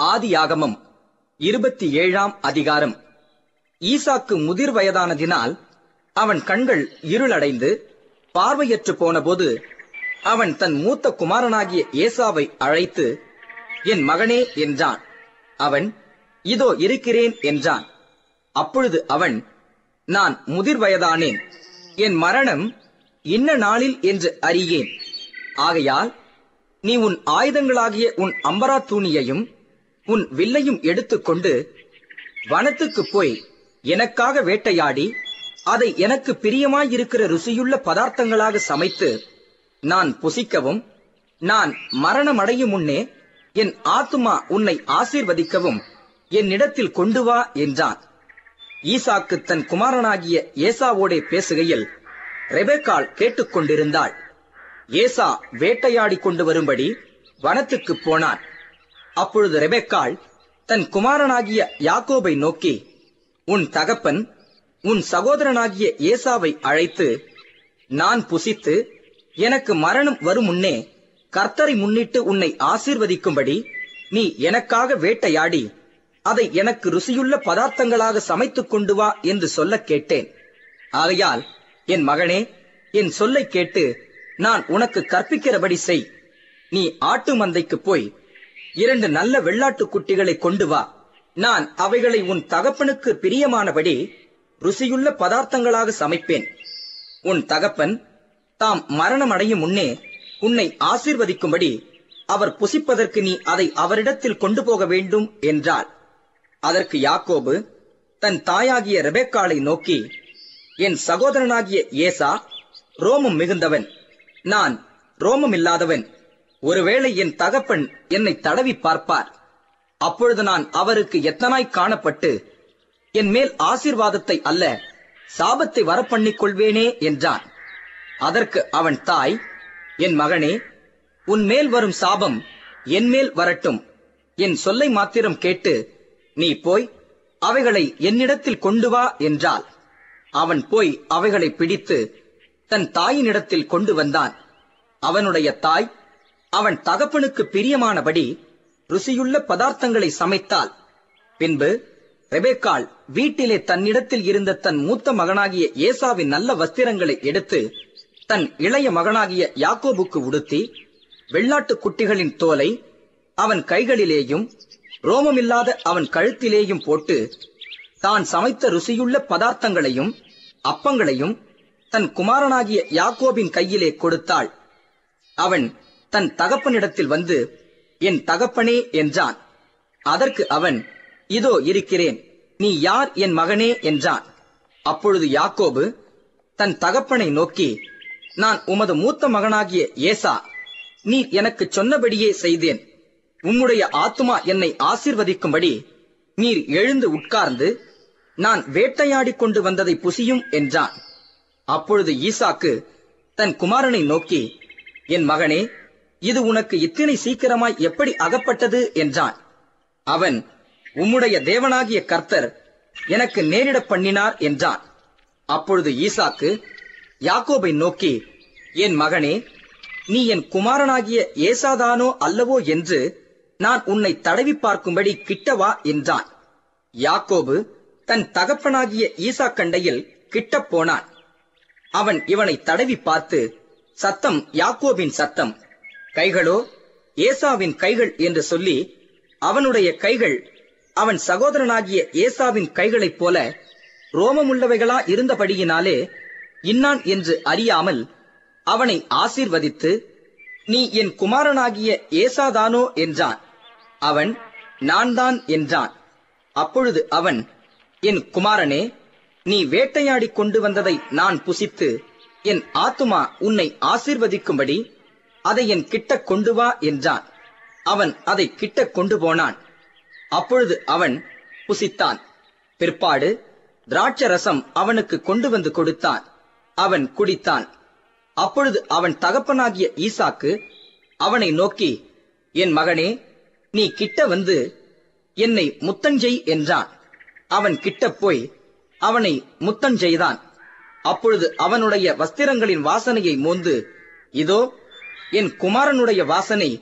ஆதியாகமம் இருபத்தி ஏழாம் அதிகாரம் ஈசாக்கு முதிர் வயதானதினால் அவன் கண்கள் இருளடைந்து பார்வையற்று போனபோது அவன் தன் மூத்த குமாரனாகிய ஏசாவை அழைத்து என் மகனே என்றான் அவன் இதோ இருக்கிறேன் என்றான் அப்பொழுது அவன் நான் முதிர் வயதானேன் என் மரணம் இன்ன நாளில் என்று அறியேன் ஆகையால் நீ உன் ஆயுதங்களாகிய உன் அம்பரா தூணியையும் உன் வில்லையும் எடுத்துக்கொண்டு வனத்துக்குப் போய் எனக்காக வேட்டையாடி அதை எனக்கு பிரியமாயிருக்கிற ருசியுள்ள பதார்த்தங்களாக சமைத்து நான் புசிக்கவும் நான் மரணமடையும் முன்னே என் ஆத்துமா உன்னை ஆசீர்வதிக்கவும் என்னிடத்தில் கொண்டு வா என்றான் ஈசாக்கு தன் குமாரனாகிய ஏசாவோடே பேசுகையில் ரெபெக்காள் கேட்டுக்கொண்டிருந்தாள் ஏசா வேட்டையாடி கொண்டு வரும்படி வனத்துக்குப் போனான் அப்பொழுது ரெபெக்காள் தன் குமாரனாகிய யாக்கோபை நோக்கி உன் தகப்பன் உன் சகோதரனாகிய ஏசாவை அழைத்து நான் புசித்து எனக்கு மரணம் வரும் முன்னே கர்த்தரை முன்னிட்டு உன்னை ஆசீர்வதிக்கும்படி நீ எனக்காக வேட்டையாடி அதை எனக்கு ருசியுள்ள பதார்த்தங்களாக சமைத்துக் கொண்டு வா என்று சொல்லக் கேட்டேன் ஆகையால் என் மகனே என் சொல்லைக் கேட்டு நான் உனக்கு கற்பிக்கிறபடி செய் நீ ஆட்டு மந்தைக்கு போய் இரண்டு நல்ல வெள்ளாட்டுக் குட்டிகளை கொண்டு வா நான் அவைகளை உன் தகப்பனுக்கு பிரியமானபடி ருசியுள்ள பதார்த்தங்களாக சமைப்பேன் உன் தகப்பன் தாம் மரணமடையும் முன்னே உன்னை ஆசீர்வதிக்கும்படி அவர் புசிப்பதற்கு நீ அதை அவரிடத்தில் கொண்டு போக வேண்டும் என்றாள் அதற்கு யாக்கோபு தன் தாயாகிய ரெபெக்காளை நோக்கி என் சகோதரனாகிய ஏசா ரோமம் மிகுந்தவன் நான் ரோமம் இல்லாதவன் ஒருவேளை என் தகப்பன் என்னை தடவி பார்ப்பார் அப்பொழுது நான் அவருக்கு எத்தனாய் காணப்பட்டு என் மேல் ஆசீர்வாதத்தை அல்ல சாபத்தை வரப்பண்ணிக் கொள்வேனே என்றான் அதற்கு அவன் தாய் என் மகனே உன் மேல் வரும் சாபம் என் மேல் வரட்டும் என் சொல்லை மாத்திரம் கேட்டு நீ போய் அவைகளை என்னிடத்தில் கொண்டு வா என்றாள் அவன் போய் அவைகளை பிடித்து தன் தாயினிடத்தில் கொண்டு வந்தான் அவனுடைய தாய் அவன் தகப்பனுக்கு பிரியமானபடி ருசியுள்ள பதார்த்தங்களை சமைத்தாள் பின்பு ரெபேக்காள் வீட்டிலே தன்னிடத்தில் இருந்த தன் மூத்த மகனாகிய ஏசாவின் நல்ல வஸ்திரங்களை எடுத்து தன் இளைய மகனாகிய யாக்கோபுக்கு உடுத்தி வெள்ளாட்டுக் குட்டிகளின் தோலை அவன் கைகளிலேயும் ரோமமில்லாத அவன் கழுத்திலேயும் போட்டு தான் சமைத்த ருசியுள்ள பதார்த்தங்களையும் அப்பங்களையும் தன் குமாரனாகிய யாக்கோபின் கையிலே கொடுத்தாள் அவன் தன் தகப்பனிடத்தில் வந்து என் தகப்பனே என்றான் அதற்கு அவன் இதோ இருக்கிறேன் நீ யார் என் மகனே என்றான் அப்பொழுது யாக்கோபு தன் தகப்பனை நோக்கி நான் உமது மூத்த மகனாகிய ஏசா நீர் எனக்கு சொன்னபடியே செய்தேன் உம்முடைய ஆத்துமா என்னை ஆசிர்வதிக்கும்படி நீர் எழுந்து உட்கார்ந்து நான் வேட்டையாடிக் கொண்டு வந்ததை புசியும் என்றான் அப்பொழுது ஈசாக்கு தன் குமாரனை நோக்கி என் மகனே இது உனக்கு இத்தனை சீக்கிரமாய் எப்படி அகப்பட்டது என்றான் அவன் உம்முடைய தேவனாகிய கர்த்தர் எனக்கு நேரிடப் பண்ணினார் என்றான் அப்பொழுது ஈசாக்கு யாக்கோபை நோக்கி என் மகனே நீ என் குமாரனாகிய ஏசாதானோ அல்லவோ என்று நான் உன்னை தடவி பார்க்கும்படி கிட்டவா என்றான் யாக்கோபு தன் தகப்பனாகிய ஈசா கண்டையில் கிட்டப் போனான் அவன் இவனை தடவி பார்த்து சத்தம் யாக்கோபின் சத்தம் கைகளோ ஏசாவின் கைகள் என்று சொல்லி அவனுடைய கைகள் அவன் சகோதரனாகிய ஏசாவின் கைகளைப் போல ரோமமுள்ளவைகளா இருந்தபடியினாலே இன்னான் என்று அறியாமல் அவனை ஆசீர்வதித்து நீ என் குமாரனாகிய ஏசாதானோ என்றான் அவன் நான் தான் என்றான் அப்பொழுது அவன் என் குமாரனே நீ வேட்டையாடிக் கொண்டு வந்ததை நான் புசித்து என் ஆத்துமா உன்னை ஆசீர்வதிக்கும்படி அதை என் கிட்ட கொண்டு வா என்றான் அவன் அதை கிட்ட கொண்டு போனான் அப்பொழுது அவன் புசித்தான் பிற்பாடு திராட்ச ரசம் அவனுக்கு கொண்டு வந்து கொடுத்தான் அவன் குடித்தான் அப்பொழுது அவன் தகப்பனாகிய ஈசாக்கு அவனை நோக்கி என் மகனே நீ கிட்ட வந்து என்னை முத்தஞ்செய் என்றான் அவன் கிட்ட போய் அவனை முத்தஞ்செய்தான் அப்பொழுது அவனுடைய வஸ்திரங்களின் வாசனையை மோந்து இதோ என் குமாரனுடைய வாசனை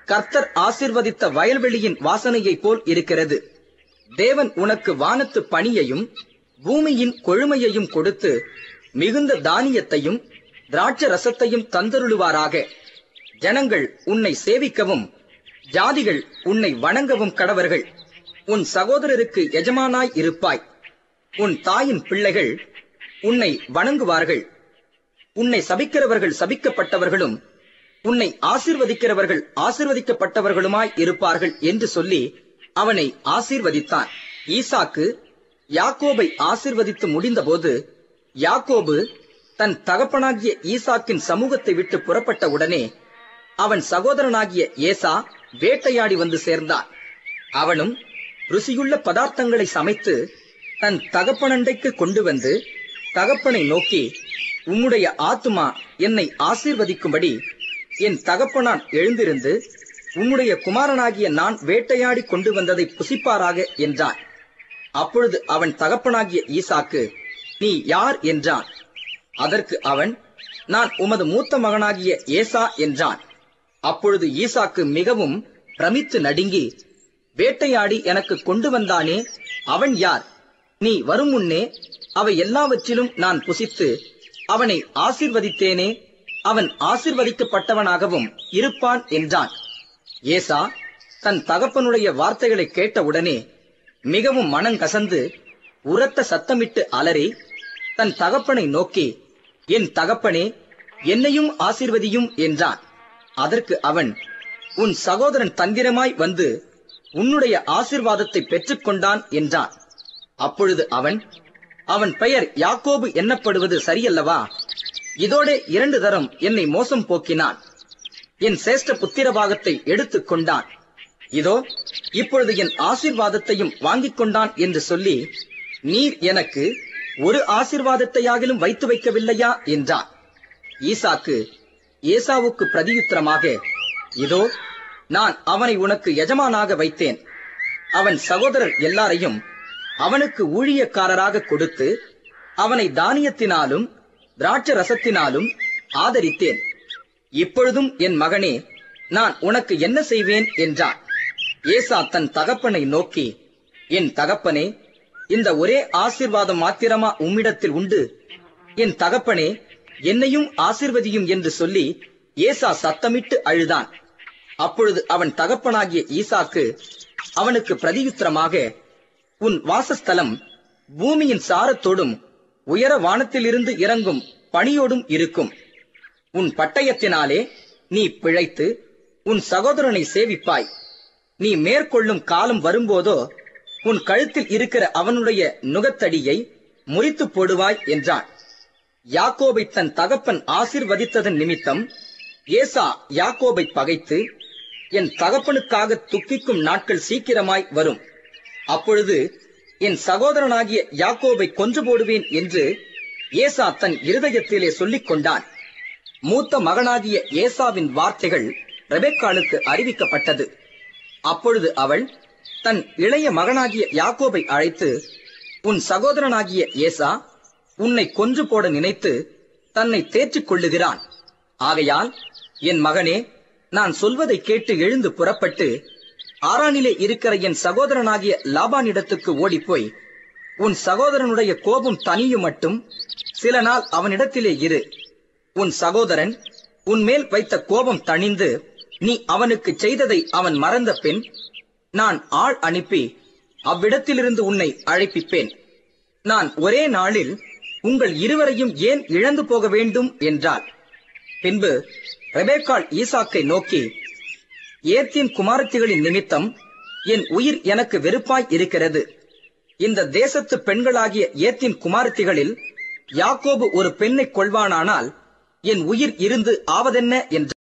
கர்த்தர் ஆசிர்வதித்த வயல்வெளியின் வாசனையைப் போல் இருக்கிறது தேவன் உனக்கு வானத்து பனியையும் பூமியின் கொழுமையையும் கொடுத்து மிகுந்த தானியத்தையும் திராட்ச ரசத்தையும் தந்தருளுவாராக ஜனங்கள் உன்னை சேவிக்கவும் ஜாதிகள் உன்னை வணங்கவும் கடவர்கள் உன் சகோதரருக்கு எஜமானாய் இருப்பாய் உன் தாயின் பிள்ளைகள் உன்னை வணங்குவார்கள் உன்னை சபிக்கிறவர்கள் சபிக்கப்பட்டவர்களும் உன்னை ஆசீர்வதிக்கிறவர்கள் ஆசீர்வதிக்கப்பட்டவர்களுமாய் இருப்பார்கள் என்று சொல்லி அவனை ஆசீர்வதித்தான் ஈசாக்கு யாக்கோபை ஆசீர்வதித்து முடிந்தபோது யாக்கோபு தன் தகப்பனாகிய ஈசாக்கின் சமூகத்தை விட்டு புறப்பட்ட உடனே அவன் சகோதரனாகிய ஏசா வேட்டையாடி வந்து சேர்ந்தான் அவனும் ருசியுள்ள பதார்த்தங்களை சமைத்து தன் தகப்பனண்டைக்கு கொண்டு வந்து தகப்பனை நோக்கி உம்முடைய ஆத்துமா என்னை ஆசீர்வதிக்கும்படி என் தகப்பனான் எழுந்திருந்து உம்முடைய குமாரனாகிய நான் வேட்டையாடி கொண்டு வந்ததை புசிப்பாராக என்றான் அப்பொழுது அவன் தகப்பனாகிய ஈசாக்கு நீ யார் என்றான் அதற்கு அவன் நான் உமது மூத்த மகனாகிய ஏசா என்றான் அப்பொழுது ஈசாக்கு மிகவும் பிரமித்து நடுங்கி வேட்டையாடி எனக்கு கொண்டு வந்தானே அவன் யார் நீ வரும் முன்னே அவை எல்லாவற்றிலும் நான் புசித்து அவனை ஆசீர்வதித்தேனே அவன் ஆசீர்வதிக்கப்பட்டவனாகவும் இருப்பான் என்றான் ஏசா தன் தகப்பனுடைய வார்த்தைகளை கேட்டவுடனே மிகவும் மனங்கசந்து உரத்த சத்தமிட்டு அலறி தன் தகப்பனை நோக்கி என் தகப்பனே என்னையும் ஆசீர்வதியும் என்றான் அதற்கு அவன் உன் சகோதரன் தந்திரமாய் வந்து உன்னுடைய ஆசீர்வாதத்தை பெற்றுக்கொண்டான் என்றான் அப்பொழுது அவன் அவன் பெயர் யாக்கோபு எண்ணப்படுவது சரியல்லவா இதோட இரண்டு தரம் என்னை மோசம் போக்கினான் என் சேஷ்ட புத்திரபாகத்தை எடுத்துக் கொண்டான் இதோ இப்பொழுது என் ஆசீர்வாதத்தையும் வாங்கிக் கொண்டான் என்று சொல்லி நீர் எனக்கு ஒரு ஆசீர்வாதத்தையாகிலும் வைத்து வைக்கவில்லையா என்றான் ஈசாக்கு ஏசாவுக்கு பிரதியுத்தரமாக இதோ நான் அவனை உனக்கு எஜமானாக வைத்தேன் அவன் சகோதரர் எல்லாரையும் அவனுக்கு ஊழியக்காரராக கொடுத்து அவனை தானியத்தினாலும் திராட்ச ரசத்தினாலும் ஆதரித்தேன் இப்பொழுதும் என் மகனே நான் உனக்கு என்ன செய்வேன் என்றான் ஏசா தன் தகப்பனை நோக்கி என் தகப்பனே இந்த ஒரே ஆசீர்வாதம் மாத்திரமா உம்மிடத்தில் உண்டு என் தகப்பனே என்னையும் ஆசீர்வதியும் என்று சொல்லி ஏசா சத்தமிட்டு அழுதான் அப்பொழுது அவன் தகப்பனாகிய ஈசாக்கு அவனுக்கு பிரதியுத்தரமாக உன் வாசஸ்தலம் பூமியின் சாரத்தோடும் உயர வானத்திலிருந்து இறங்கும் பணியோடும் இருக்கும் உன் பட்டயத்தினாலே நீ பிழைத்து உன் சகோதரனை சேவிப்பாய் நீ மேற்கொள்ளும் காலம் வரும்போதோ உன் கழுத்தில் இருக்கிற அவனுடைய நுகத்தடியை முறித்து போடுவாய் என்றான் யாக்கோபை தன் தகப்பன் ஆசிர்வதித்ததன் நிமித்தம் ஏசா யாக்கோபை பகைத்து என் தகப்பனுக்காக துக்கிக்கும் நாட்கள் சீக்கிரமாய் வரும் அப்பொழுது என் சகோதரனாகிய யாக்கோபை கொன்று போடுவேன் என்று ஏசா தன் இருதயத்திலே சொல்லிக் கொண்டான் மூத்த மகனாகிய ஏசாவின் வார்த்தைகள் ரெபெக்காளுக்கு அறிவிக்கப்பட்டது அப்பொழுது அவள் தன் இளைய மகனாகிய யாக்கோபை அழைத்து உன் சகோதரனாகிய ஏசா உன்னை கொன்று போட நினைத்து தன்னை தேற்றிக் கொள்ளுகிறான் ஆகையால் என் மகனே நான் சொல்வதை கேட்டு எழுந்து புறப்பட்டு ஆரானிலே இருக்கிற என் சகோதரனாகிய லாபானிடத்துக்கு ஓடிப்போய் உன் சகோதரனுடைய கோபம் தனியும் மட்டும் சில நாள் அவனிடத்திலே இரு உன் சகோதரன் உன் மேல் வைத்த கோபம் தணிந்து நீ அவனுக்கு செய்ததை அவன் மறந்த பின் நான் ஆள் அனுப்பி அவ்விடத்திலிருந்து உன்னை அழைப்பிப்பேன் நான் ஒரே நாளில் உங்கள் இருவரையும் ஏன் இழந்து போக வேண்டும் என்றாள் பின்பு ரெபேக்காள் ஈசாக்கை நோக்கி ஏத்தின் குமாரத்திகளின் நிமித்தம் என் உயிர் எனக்கு வெறுப்பாய் இருக்கிறது இந்த தேசத்து பெண்களாகிய ஏத்தின் குமாரத்திகளில் யாக்கோபு ஒரு பெண்ணைக் கொள்வானானால் என் உயிர் இருந்து ஆவதென்ன என்று